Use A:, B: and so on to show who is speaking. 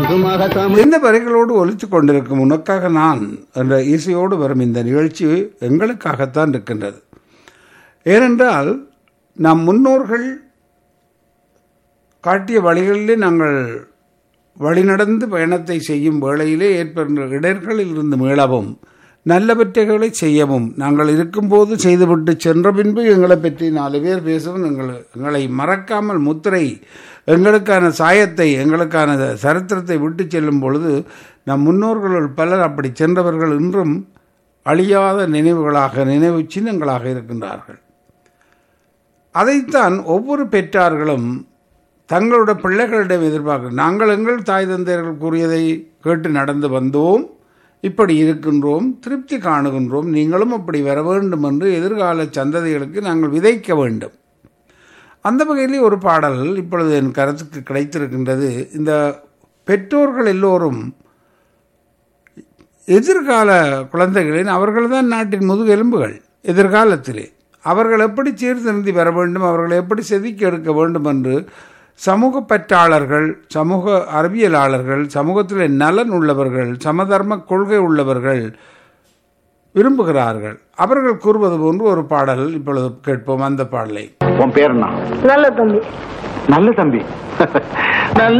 A: எங்குமாக தமிழ்
B: இந்த வரிகளோடு ஒலித்துக் கொண்டிருக்கும் உனக்காக நான் என்ற இசையோடு வரும் இந்த நிகழ்ச்சி எங்களுக்காகத்தான் இருக்கின்றது ஏனென்றால் நம் முன்னோர்கள் காட்டிய வழிகளிலே நாங்கள் வழிநடந்து பயணத்தை செய்யும் வேளையிலே ஏற்படுகின்ற இடர்களில் இருந்து மீளவும் நல்லவற்றைகளை செய்யவும் நாங்கள் இருக்கும்போது செய்துவிட்டு சென்ற பின்பு எங்களை பற்றி நாலு பேர் பேசவும் எங்கள் எங்களை மறக்காமல் முத்திரை எங்களுக்கான சாயத்தை எங்களுக்கான சரித்திரத்தை விட்டு செல்லும் பொழுது நம் முன்னோர்களுள் பலர் அப்படி சென்றவர்கள் இன்றும் அழியாத நினைவுகளாக நினைவு சின்னங்களாக இருக்கின்றார்கள் அதைத்தான் ஒவ்வொரு பெற்றார்களும் தங்களோட பிள்ளைகளிடம் எதிர்பார்க்க நாங்கள் எங்கள் தாய் தந்தையர்கள் கூறியதை கேட்டு நடந்து வந்தோம் இப்படி இருக்கின்றோம் திருப்தி காணுகின்றோம் நீங்களும் அப்படி வர வேண்டும் என்று எதிர்கால சந்ததிகளுக்கு நாங்கள் விதைக்க வேண்டும் அந்த வகையிலே ஒரு பாடல் இப்பொழுது என் கருத்துக்கு கிடைத்திருக்கின்றது இந்த பெற்றோர்கள் எல்லோரும் எதிர்கால குழந்தைகளின் அவர்கள்தான் நாட்டின் முதுகெலும்புகள் எதிர்காலத்திலே அவர்கள் எப்படி சீர்திருந்தி வர வேண்டும் அவர்களை எப்படி செதுக்கி எடுக்க வேண்டும் என்று சமூக பற்றாளர்கள் சமூக அறிவியலாளர்கள் சமூகத்தில் நலன் உள்ளவர்கள் சமதர்ம கொள்கை உள்ளவர்கள் விரும்புகிறார்கள் அவர்கள் கூறுவது போன்று ஒரு பாடல் இப்பொழுது கேட்போம் அந்த பாடலை
C: உன் பேர் என்ன
D: நல்ல தம்பி
C: நல்ல தம்பி